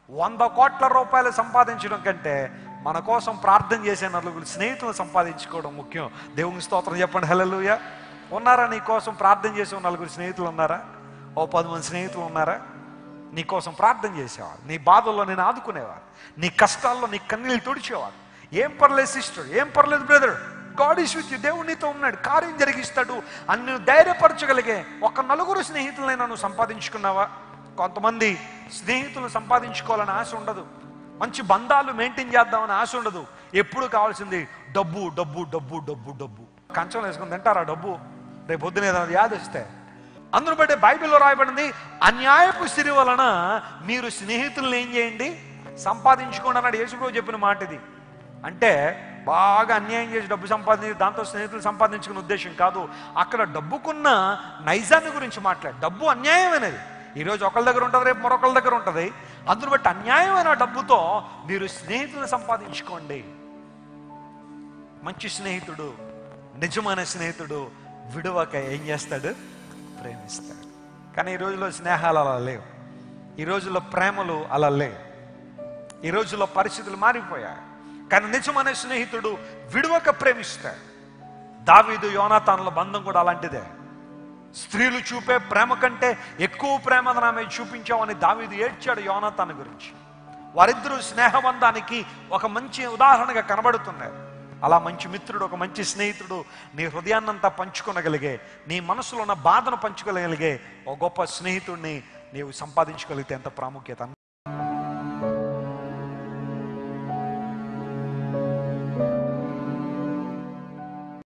వంద కోట్ల రూపాయలు సంపాదించడం కంటే మన కోసం ప్రార్థన చేసే నలుగురు స్నేహితులను సంపాదించుకోవడం ముఖ్యం దేవుని స్తోత్రం చెప్పండి హల్లెలూయా ఉన్నారా నీ కోసం ప్రార్థన చేసే నలుగురు స్నేహితులు ఉన్నారా ఓ పది మంది స్నేహితులు ఉన్నారా నీ కోసం ప్రార్థన చేసేవారు నీ బాధల్లో నేను ఆదుకునేవారు నీ కష్టాల్లో నీ కన్నీళ్ళు తుడిచేవారు ఏం పర్లేదు సిస్టర్ ఏం పర్లేదు brother God is with you దేవుడు నీతో ఉన్నాడు కార్యం జరిగిస్తాడు అన్ని ధైర్యపరచగలిగే ఒక నలుగురు స్నేహితులైనా నువ్వు సంపాదించుకున్నావా కొంతమంది స్నేహితులు సంపాదించుకోవాలని ఆశ ఉండదు మంచి బంధాలు మెయింటైన్ చేద్దామని ఆశ ఉండదు ఎప్పుడు కావాల్సింది డబ్బు డబ్బు డబ్బు డబ్బు డబ్బు కంచం వేసుకుని తింటారా డబ్బు రేపు పొద్దున ఏదైనా వ్యాధి వస్తే అందును బట్టి బైబిల్లో రాయబడింది అన్యాయపు సిరి వలన మీరు స్నేహితులను ఏం చేయండి సంపాదించుకోండి అన్నాడు యేసుప్రభు చెప్పిన మాట ఇది అంటే బాగా అన్యాయం చేసి డబ్బు సంపాదించి దాంతో స్నేహితులు సంపాదించుకునే ఉద్దేశం కాదు అక్కడ డబ్బుకున్న నైజాన్ని గురించి మాట్లాడు డబ్బు అన్యాయమైనది ఈరోజు ఒకళ్ళ దగ్గర ఉంటుంది రేపు మరొకళ్ళ దగ్గర ఉంటుంది అందును బట్టి అన్యాయమైన డబ్బుతో మీరు స్నేహితులను సంపాదించుకోండి మంచి స్నేహితుడు నిజమైన స్నేహితుడు విడువక ఏం చేస్తాడు ప్రేమిస్తాడు కానీ ఈ రోజుల్లో స్నేహాలు అలా లేవు ఈ రోజుల్లో ప్రేమలు అలా లేవు ఈ రోజుల్లో పరిస్థితులు మారిపోయాయి కానీ నిజమైన స్నేహితుడు విడువక ప్రేమిస్తాడు దావీదు యోనాతాన్ల బంధం కూడా అలాంటిదే స్త్రీలు చూపే ప్రేమ కంటే ఎక్కువ ప్రేమ నా మీద చూపించావని దావీదు ఏడ్చాడు యోనాతాన్ గురించి వారిద్దరూ స్నేహబంధానికి ఒక మంచి ఉదాహరణగా కనబడుతున్నారు అలా మంచి మిత్రుడు ఒక మంచి స్నేహితుడు నీ హృదయాన్నంతా పంచుకొనగలిగే నీ మనసులో ఉన్న బాధను పంచుకోగలిగే ఒక గొప్ప స్నేహితుడిని నీవు సంపాదించుకోగలిగితే ఎంత ప్రాముఖ్యత